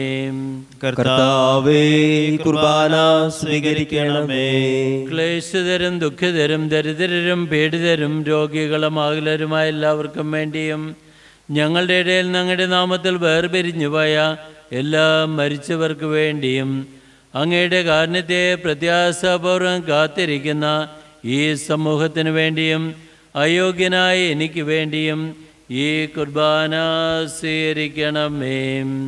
കർത്താവേ ഈ കുർബാന സ്വീകരിക്കണമേ ക്ലേശിതരും ദുഃഖിതരും ദരിദ്രരും പീഡിതരും രോഗികളും ആകുലരുമായ എല്ലാവർക്കും വേണ്ടിയും ഞങ്ങളുടെ ഇടയിൽ ഞങ്ങളുടെ നാമത്തിൽ വേർപിരിഞ്ഞു പോയ എല്ലാ മരിച്ചവർക്ക് വേണ്ടിയും അങ്ങയുടെ കാരുണ്യത്തെ പ്രത്യാശാപൂർവം കാത്തിരിക്കുന്ന ഈ സമൂഹത്തിന് വേണ്ടിയും അയോഗ്യനായ എനിക്ക് വേണ്ടിയും ഈ കുർബാന സ്വീകരിക്കണമേ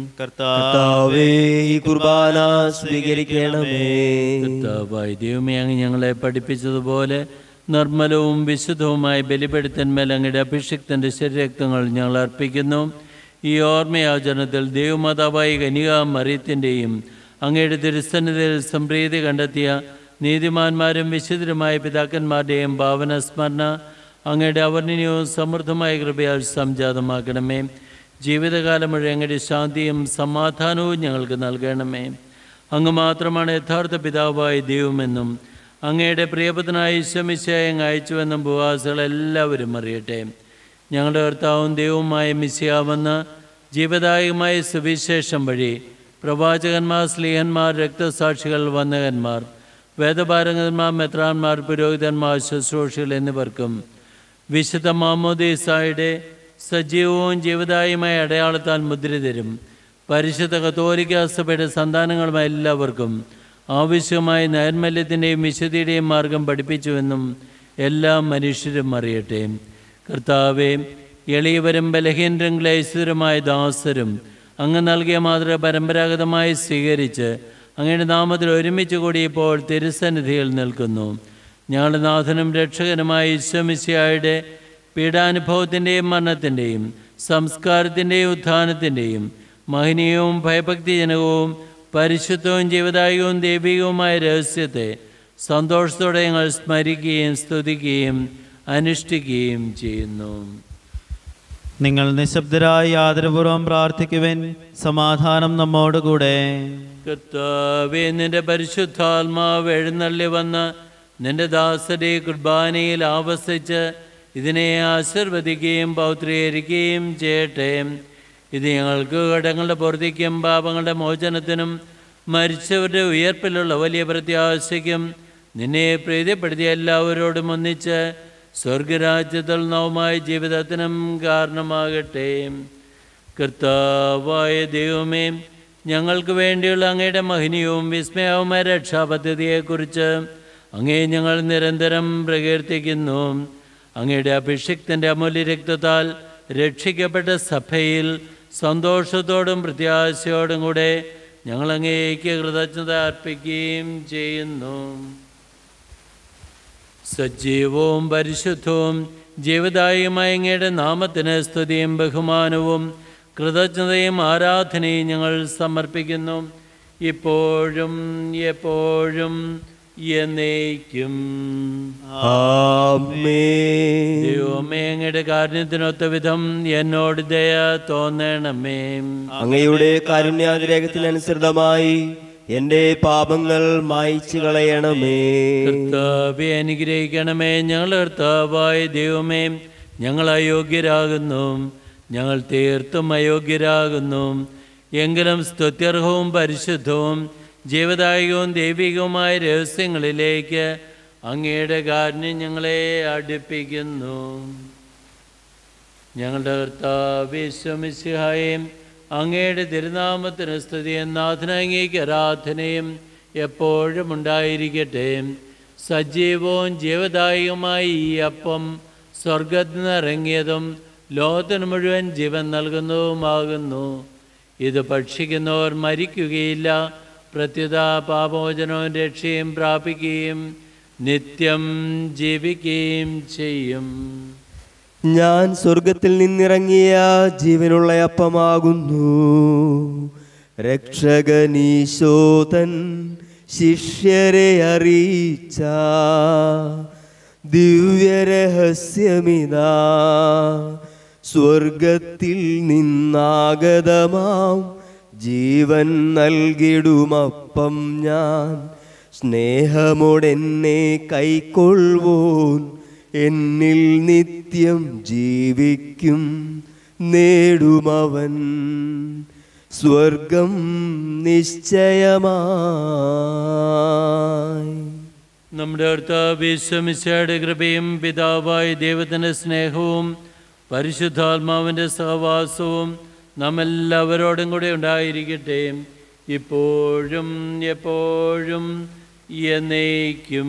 കർത്താവേ ഈ കുർബാന സ്വീകരിക്കണമേ കർത്താവായ ദൈവമേ അങ്ങ് ഞങ്ങളെ പഠിപ്പിച്ചതുപോലെ നിർമ്മലവും വിശുദ്ധവുമായ ബലിപെടുത്തന്മേൽ അങ്ങയുടെ അഭിഷിക്തൻ്റെ ശരീരക്തങ്ങൾ ഞങ്ങൾ അർപ്പിക്കുന്നു ഈ ഓർമ്മയാചരണത്തിൽ ദൈവമാതാവായ കനിക മറിയത്തിൻ്റെയും അങ്ങയുടെ തിരുസന്നിധിയിൽ സംപ്രീതി കണ്ടെത്തിയ നീതിമാന്മാരും വിശുദ്ധരുമായ പിതാക്കന്മാരുടെയും ഭാവന സ്മരണ അങ്ങയുടെ അവർണ്ണനീയവും സമൃദ്ധമായ കൃപയാൽ സംജാതമാക്കണമേ ജീവിതകാലം മുഴുവൻ അങ്ങയുടെ ശാന്തിയും സമാധാനവും ഞങ്ങൾക്ക് നൽകണമേ അങ്ങ് മാത്രമാണ് യഥാർത്ഥ പിതാവായ ദൈവമെന്നും അങ്ങയുടെ പ്രിയപുത്രനായ ഈശ്വമിശയെ അങ്ങ് അയച്ചുവെന്നും ഭൂവാസികൾ എല്ലാവരും അറിയട്ടെ ഞങ്ങളുടെ കർത്താവും ദൈവവുമായ മിശിയാവെന്ന ജീവദായകമായ സുവിശേഷം വഴി പ്രവാചകന്മാർ സ്ലീഹന്മാർ രക്തസാക്ഷികൾ വന്ദകന്മാർ വേദപാരംഗന്മാർ മെത്രാന്മാർ പുരോഹിതന്മാർ ശുശ്രൂഷികൾ എന്നിവർക്കും വിശുദ്ധ മാമോദീസായുടെ സജീവവും ജീവദായകമായ അടയാളത്താൽ മുദ്രിതരും പരിശുദ്ധ കത്തോലിക്ക സഭയുടെ സന്താനങ്ങളുമായ എല്ലാവർക്കും ആവശ്യമായ നൈർമല്യത്തിൻ്റെയും വിശുദ്ധിയുടെയും മാർഗം പഠിപ്പിച്ചുവെന്നും എല്ലാ മനുഷ്യരും അറിയട്ടെ കർത്താവെ എളിയവരും ബലഹീനരും ക്ലേശിതരുമായ ദാസരും അങ്ങ് നൽകിയ മാതൃക പരമ്പരാഗതമായി സ്വീകരിച്ച് അങ്ങയുടെ നാമത്തിൽ ഒരുമിച്ച് കൂടി ഇപ്പോൾ തിരുസന്നിധിയിൽ നിൽക്കുന്നു ഞങ്ങളുടെ നാഥനും രക്ഷകനുമായ ഈശ്വമിശിയായുടെ പീഡാനുഭവത്തിൻ്റെയും മരണത്തിൻ്റെയും സംസ്കാരത്തിൻ്റെയും ഉത്ഥാനത്തിൻ്റെയും മഹനീയവും ഭയഭക്തിജനകവും പരിശുദ്ധവും ജീവദായകവും ദൈവികവുമായ രഹസ്യത്തെ സന്തോഷത്തോടെ ഞങ്ങൾ സ്മരിക്കുകയും സ്തുതിക്കുകയും അനുഷ്ഠിക്കുകയും ചെയ്യുന്നു നിങ്ങൾ നിശബ്ദരായി ആദരപൂർവ്വം പ്രാർത്ഥിക്കുവൻ സമാധാനം നമ്മോടുകൂടെ കർത്താവേ നിന്റെ പരിശുദ്ധാത്മാവ് എഴുന്നള്ളി വന്ന് നിന്റെ ദാസരെ കുർബാനയിൽ ആവസിച്ച് ഇതിനെ ആശീർവദിക്കുകയും പൗത്രീകരിക്കുകയും ചെയ്യട്ടെ ഇത് ഞങ്ങൾക്ക് കടങ്ങളുടെ പൊറുതിക്കും പാപങ്ങളുടെ മോചനത്തിനും മരിച്ചവരുടെ ഉയർപ്പിലുള്ള വലിയ പ്രത്യാശയ്ക്കും നിന്നെ പ്രീതിപ്പെടുത്തിയ എല്ലാവരോടും ഒന്നിച്ച് സ്വർഗരാജ്യത്തിൽ നവമായ ജീവിതത്തിനും കാരണമാകട്ടെ കർത്താവായ ദൈവമേ ഞങ്ങൾക്ക് വേണ്ടിയുള്ള അങ്ങയുടെ മഹനീയവും വിസ്മയവുമായ രക്ഷാപദ്ധതിയെക്കുറിച്ച് അങ്ങേ ഞങ്ങൾ നിരന്തരം പ്രകീർത്തിക്കുന്നു അങ്ങയുടെ അഭിഷിക്തൻ്റെ അമൂല്യ രക്തത്താൽ രക്ഷിക്കപ്പെട്ട സഭയിൽ സന്തോഷത്തോടും പ്രത്യാശയോടും കൂടെ ഞങ്ങൾ അങ്ങേക്ക് കൃതജ്ഞത അർപ്പിക്കുകയും ചെയ്യുന്നു സജീവവും പരിശുദ്ധവും ജീവദായകമായ അങ്ങയുടെ നാമത്തിന് സ്തുതിയും ബഹുമാനവും കൃതജ്ഞതയും ആരാധനയും ഞങ്ങൾ സമർപ്പിക്കുന്നു ഇപ്പോഴും എപ്പോഴും എന്നേക്കും ആമേൻ ദൈവമേ അങ്ങയുടെ കാരുണ്യത്തിനൊത്ത വിധം എന്നോട് ദയ തോന്നണമേ അങ്ങയുടെ കാരുണ്യാതിരേഖത്തിനനുസൃതമായി എന്റെ പാപങ്ങൾ മായ്ച്ചു കളയണമേ കർത്താവെ അനുഗ്രഹിക്കണമേ ഞങ്ങൾ കർത്താവായ ദൈവമേ ഞങ്ങൾ അയോഗ്യരാകുന്നു ഞങ്ങൾ തീർത്തും അയോഗ്യരാകുന്നു എങ്കിലും സ്തുത്യർഹവും പരിശുദ്ധവും ജീവദായകവും ദൈവികവുമായ രഹസ്യങ്ങളിലേക്ക് അങ്ങയുടെ കാരുണ്യം ഞങ്ങളെ അടുപ്പിക്കുന്നു ഞങ്ങളുടെ കർത്താവിശ്വമിസിഹായും അങ്ങയുടെ തിരുനാമത്തിന് സ്തുതിയും നാഥനങ്ങേക്ക് ആരാധനയും എപ്പോഴും ഉണ്ടായിരിക്കട്ടെ സജീവവും ജീവദായകമായ ഈ അപ്പം സ്വർഗത്തിൽ നിന്ന് ഇറങ്ങിയതും ലോകത്തിന് മുഴുവൻ ജീവൻ നൽകുന്നതുമാകുന്നു ഇത് ഭക്ഷിക്കുന്നവർ മരിക്കുകയില്ല പ്രത്യുത പാപോചനവും രക്ഷയും പ്രാപിക്കുകയും നിത്യം ജീവിക്കുകയും ചെയ്യും ഞാൻ സ്വർഗത്തിൽ നിന്നിറങ്ങിയ ജീവനുള്ള അപ്പമാകുന്നു രക്ഷകനീശോതൻ ശിഷ്യരെ അറിയിച്ച ദിവ്യരഹസ്യമിതാ സ്വർഗത്തിൽ നിന്നാഗതമാം ജീവൻ നൽകിടുമപ്പം ഞാൻ സ്നേഹമോടെന്നെ കൈക്കൊള്ളുവോൻ എന്നിൽ നിത്യം ജീവിക്കും നേടുമവൻ സ്വർഗം നിശ്ചയമായി നമ്മുടെ കർത്താവിശ്വമിശയുടെ കൃപയും പിതാവായ ദൈവത്തിൻ്റെ സ്നേഹവും പരിശുദ്ധാത്മാവിൻ്റെ സഹവാസവും നാം എല്ലാവരോടും കൂടെ ഉണ്ടായിരിക്കട്ടെ ഇപ്പോഴും എപ്പോഴും എന്നേക്കും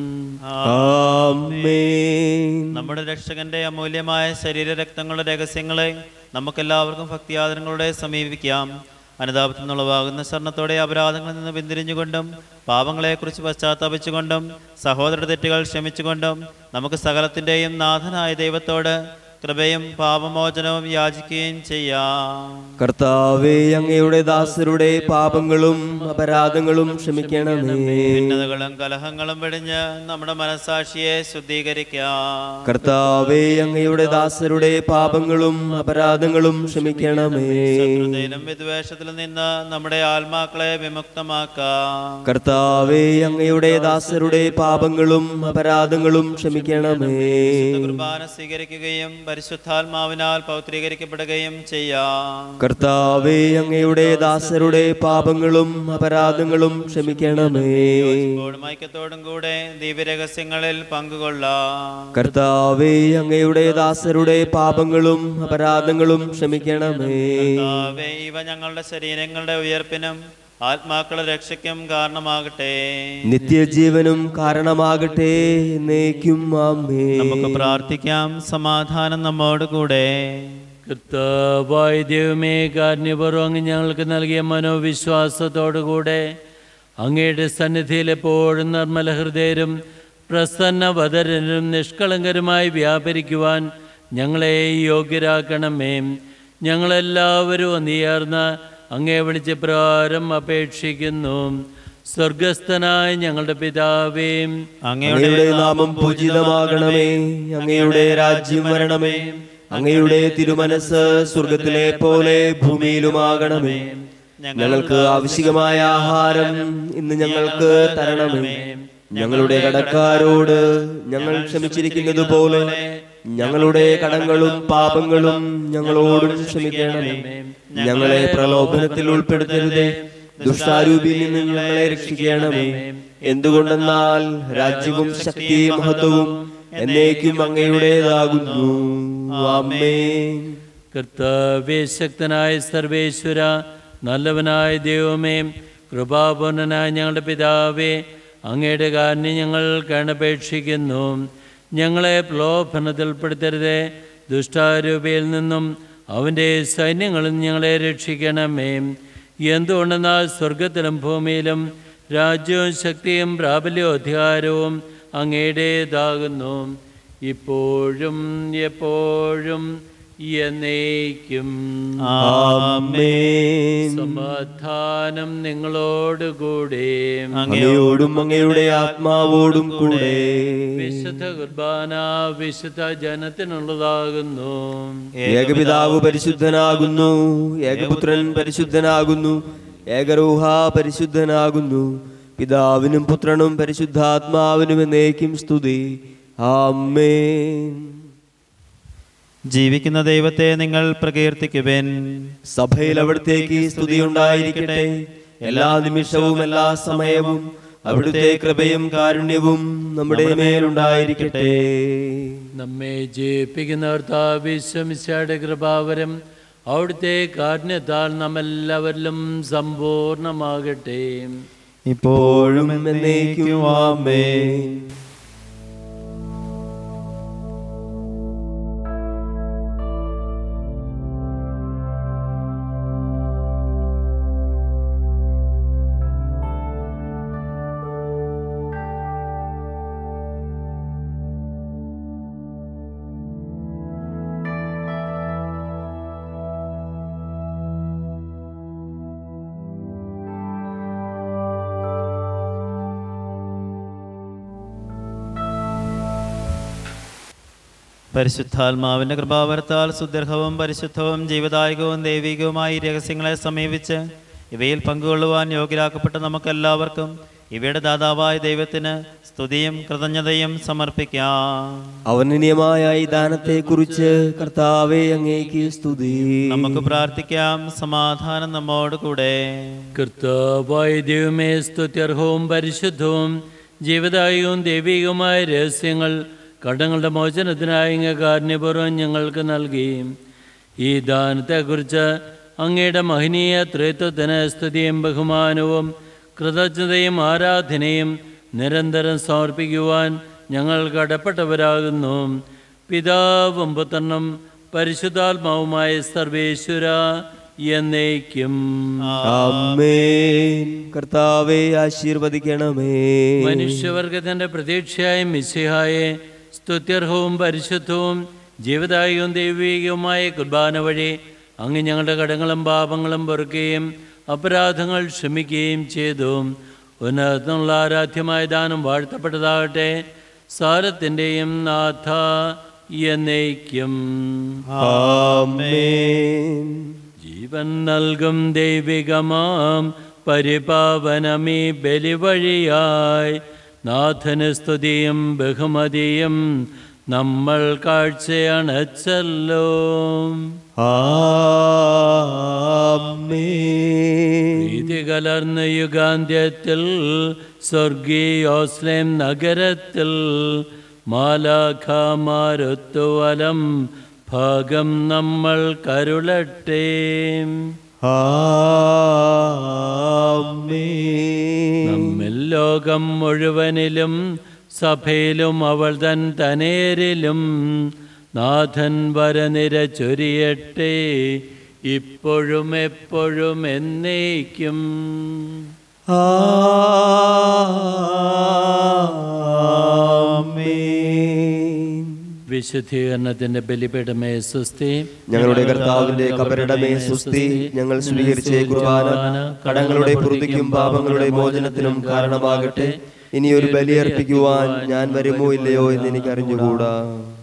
ആമേൻ നമ്മുടെ രക്ഷകന്റെ അമൂല്യമായ ശരീരരക്തങ്ങളുടെ രഹസ്യങ്ങളെ നമുക്കെല്ലാവർക്കും ഭക്തിയാദരങ്ങളോടെ സമീപിക്കാം അനുതാപത്തിൽ നിന്നുള്ളവാകുന്ന സ്വർണത്തോടെ അപരാധങ്ങളിൽ നിന്ന് പിന്തിരിഞ്ഞുകൊണ്ടും പാപങ്ങളെക്കുറിച്ച് പശ്ചാത്താപിച്ചുകൊണ്ടും സഹോദര തെറ്റുകൾ ക്ഷമിച്ചുകൊണ്ടും നമുക്ക് സകലത്തിൻ്റെയും നാഥനായ ദൈവത്തോട് കൃപയും പാപമോചനവും യാചിക്കുകയും ചെയ്യാം കർത്താവേ അങ്ങയുടെ ദാസരുടെ പാപങ്ങളും അപരാധങ്ങളും ക്ഷമിക്കണമേ ഭിന്നതകളും കലഹങ്ങളും വെടിഞ്ഞ് നമ്മുടെ മനസാക്ഷിയെ ശുദ്ധീകരിക്കാം കർത്താവേ അങ്ങയുടെ ദാസരുടെ പാപങ്ങളും അപരാധങ്ങളും ക്ഷമിക്കണമേ ശത്രുതയിലും വിദ്വേഷത്തിലും നിന്ന് നമ്മുടെ ആത്മാക്കളെ വിമുക്തമാക്കാം കർത്താവേ അങ്ങയുടെ ദാസരുടെ പാപങ്ങളും അപരാധങ്ങളും ക്ഷമിക്കണമേ കുർബാന സ്വീകരിക്കുകയും പരിശുദ്ധാത്മാവിനാൽ പൗത്രീകരിക്കപ്പെടുകയും ചെയ്യാം കർത്താവേ അങ്ങയുടെ ദാസരുടെ പാപങ്ങളും അപരാധങ്ങളും ക്ഷമിക്കണമേ യോജിപ്പോടും ഐക്യത്തോടും കൂടെ ദിവ്യരഹസ്യങ്ങളിൽ പങ്കുകൊള്ളാം കർത്താവേ അങ്ങയുടെ ദാസരുടെ പാപങ്ങളും അപരാധങ്ങളും ക്ഷമിക്കണമേ കർത്താവേ, ഇവ ഞങ്ങളുടെ ശരീരങ്ങളുടെ ഉയർപ്പിനും ആത്മാക്കളുടെ രക്ഷയ്ക്കും കാരണമാകട്ടെ നിത്യജീവനും കാരണമാകട്ടെ എന്നേക്കും ആമേ നമുക്ക് പ്രാർത്ഥിക്കാം സമാധാനം നമ്മോട് കൂടെ കർത്താവായ ദൈവമേ കാരുണ്യപൂർവ്വം അങ്ങ് ഞങ്ങൾക്ക് നൽകിയ മനോവിശ്വാസത്തോടുകൂടെ അങ്ങയുടെ സന്നിധിയിൽ എപ്പോഴും നിർമ്മല ഹൃദയരും പ്രസന്നവതരനും നിഷ്കളങ്കരുമായി വ്യാപരിക്കുവാൻ ഞങ്ങളെ യോഗ്യരാക്കണമേ ഞങ്ങളെല്ലാവരും ഒന്നിയേർന്ന് അങ്ങേ വിളിച്ച പ്രകാരം അപേക്ഷിക്കുന്നു സ്വർഗസ്ഥനായ ഞങ്ങളുടെ പിതാവേയും അങ്ങയുടെ നാമം പൂജിതമാകണമേ അങ്ങയുടെ രാജ്യം വരണമേ അങ്ങയുടെ തിരുമനസ് സ്വർഗത്തിലെ പോലെ ഭൂമിയിലുമാകണമേ ഞങ്ങൾക്ക് ആവശ്യമായ ആഹാരം ഇന്ന് ഞങ്ങൾക്ക് തരണമേ ഞങ്ങളുടെ കടക്കാരോട് ഞങ്ങൾ ക്ഷമിച്ചിരിക്കുന്നത് പോലെ ഞങ്ങളുടെ കടങ്ങളും പാപങ്ങളും ഞങ്ങളോടും ക്ഷമിക്കണമേ ഞങ്ങളെ പ്രലോഭനത്തിൽ ഉൾപ്പെടുത്തരുതേ ദുഷ്ടാരൂപിയിൽ നിന്ന് ഞങ്ങളെ രക്ഷിക്കണമേ എന്തുകൊണ്ടെന്നാൽ രാജ്യവും ശക്തിയും മഹത്വവും എന്നേക്കും അങ്ങയുടേതാകുന്നു ആമേൻ കർത്താവേ ശക്തനായ സർവേശ്വര നല്ലവനായ ദൈവമേ കൃപാപൂർണനായ ഞങ്ങളുടെ പിതാവേ അങ്ങയുടെ കാരനെ ഞങ്ങൾ കണപേക്ഷിക്കുന്നു ഞങ്ങളെ പ്രലോഭനത്തിൽപ്പെടുത്തരുതേ ദുഷ്ടാരൂപയിൽ നിന്നും അവൻ്റെ സൈന്യങ്ങളിൽ നിന്ന് ഞങ്ങളെ രക്ഷിക്കണമേ എന്തുകൊണ്ടെന്നാൽ സ്വർഗത്തിലും ഭൂമിയിലും രാജ്യവും ശക്തിയും പ്രാബല്യവും അധികാരവും അങ്ങയുടേതാകുന്നു ഇപ്പോഴും എപ്പോഴും എന്നേക്കും ആമേൻ സമാധാനം നിങ്ങളോടുകൂടെ അങ്ങയോടും അങ്ങയുടെ ആത്മാവോടും കൂടെ വിശുദ്ധ കുർബാന വിശുദ്ധ ജനത്തിനുള്ളതാകുന്നു ഏകപിതാവ് പരിശുദ്ധനാകുന്നു ഏകപുത്രൻ പരിശുദ്ധനാകുന്നു ഏകരൂഹ പരിശുദ്ധനാകുന്നു പിതാവിനും പുത്രനും പരിശുദ്ധാത്മാവിനും എന്നേക്കും സ്തുതി ആമേൻ ജീവിക്കുന്ന ദൈവത്തെ നിങ്ങൾ പ്രകീർത്തിക്കുവേൻ സഭയിൽ അവിടത്തേക്ക് സ്തുതി ഉണ്ടായിരിക്കട്ടെ എല്ലാ നിമിഷവും എല്ലാ സമയവും അവിടുത്തെ കൃപയും കാരുണ്യവും നമ്മുടെ മേലുണ്ടായിരിക്കട്ടെ നമ്മെ ജയിപ്പിക്കുന്ന കർത്താവിശ്വമിശയുടെ കൃപാവരം അവിടുത്തെ കാഠിന്യത്താൽ നമ്മെല്ലാവരിലും സമ്പൂർണമാകട്ടെ ഇപ്പോഴും എന്നേക്കും ആമേൻ പരിശുദ്ധാത്മാവിന്റെ കൃപാവരത്താൽ സുദീർഘവും പരിശുദ്ധവും ജീവദായകവും ദൈവികവുമായ ഈ രഹസ്യങ്ങളെ സമീപിച്ച് ഇവയിൽ പങ്കുകൊള്ളുവാൻ യോഗ്യരാക്കപ്പെട്ട നമുക്കെല്ലാവർക്കും ഇവയുടെ ദാതാവായ ദൈവത്തിന് സ്തുതിയും കൃതജ്ഞതയും സമർപ്പിക്കാം അവനീയമായ ഈ ദാനത്തെ കുറിച്ച് കർത്താവെ അങ്ങേക്ക് സ്തുതി നമുക്ക് പ്രാർത്ഥിക്കാം സമാധാനം നമ്മോട് കൂടെ കർത്താവായ ദൈവമേ സ്തുത്യർഹവും പരിശുദ്ധവും ജീവദായകവും ദൈവികവുമായ രഹസ്യങ്ങൾ കടങ്ങളുടെ മോചനത്തിനായി അങ്ങ് കാരുണ്യപൂർവ്വം ഞങ്ങൾക്ക് നൽകി ഈ ദാനത്തെക്കുറിച്ച് അങ്ങയുടെ മഹനീയ ത്രിത്വത്തിന് സ്തുതിയും ബഹുമാനവും കൃതജ്ഞതയും ആരാധനയും നിരന്തരം സമർപ്പിക്കുവാൻ ഞങ്ങൾ കടപ്പെട്ടവരാകുന്നു പിതാവും പുത്രനും പരിശുദ്ധാത്മാവുമായ സർവേശ്വര എന്നേക്കും ആമേൻ കർത്താവെ ആശീർവദിക്കണമേ മനുഷ്യവർഗത്തിന്റെ പ്രതീക്ഷയായ മിസ്സിഹായെ സ്തുത്യർഹവും പരിശുദ്ധവും ജീവദായകവും ദൈവികവുമായ കുർബാന വഴി അങ്ങ് ഞങ്ങളുടെ കടങ്ങളും പാപങ്ങളും പൊറുക്കുകയും അപരാധങ്ങൾ ക്ഷമിക്കുകയും ചെയ്തു ഉന്നതത്തിനുള്ള ആരാധ്യമായ ദാനം വാഴ്ത്തപ്പെട്ടതാകട്ടെ സാരത്തിൻ്റെയും നാഥ എന്നേക്കും ആമേൻ ജീവൻ നൽകും ദൈവികമാം പരിപാവനമീ ബലി വഴിയായി നാഥന് സ്തുതിയും ബഹുമതിയും നമ്മൾ കാഴ്ചയണച്ചല്ലോ ആമേൻ പ്രീതി കലർന്ന യുഗാന്ത്യത്തിൽ സ്വർഗീയോസ്ലേം നഗരത്തിൽ മാലാഖമാരൊത്തുവലം ഭാഗം നമ്മൾ കരുളട്ടെ ആമേൻ നമ്മിൽ ലോകം മുഴുവനിലും സഭയിലും അവൾ തൻ തനേരിലും നാഥൻ വരനിര ചൊരിയട്ടെ ഇപ്പോഴും എപ്പോഴും എന്നേക്കും ആമേൻ വിശുദ്ധീകരണത്തിന്റെ ബലിപീഠമേ സുസ്തി ഞങ്ങളുടെ കർത്താവിന്റെ കബരിടമേ സുസ്തി ഞങ്ങൾ സ്വീകരിച്ച ഈ കുർബാന കടങ്ങളുടെ പുറത്തേക്കും പാപങ്ങളുടെ മോചനത്തിനും കാരണമാകട്ടെ ഇനി ഒരു ബലിയർപ്പിക്കുവാൻ ഞാൻ വരുമോ ഇല്ലയോ എന്ന് എനിക്ക് അറിഞ്ഞുകൂടാ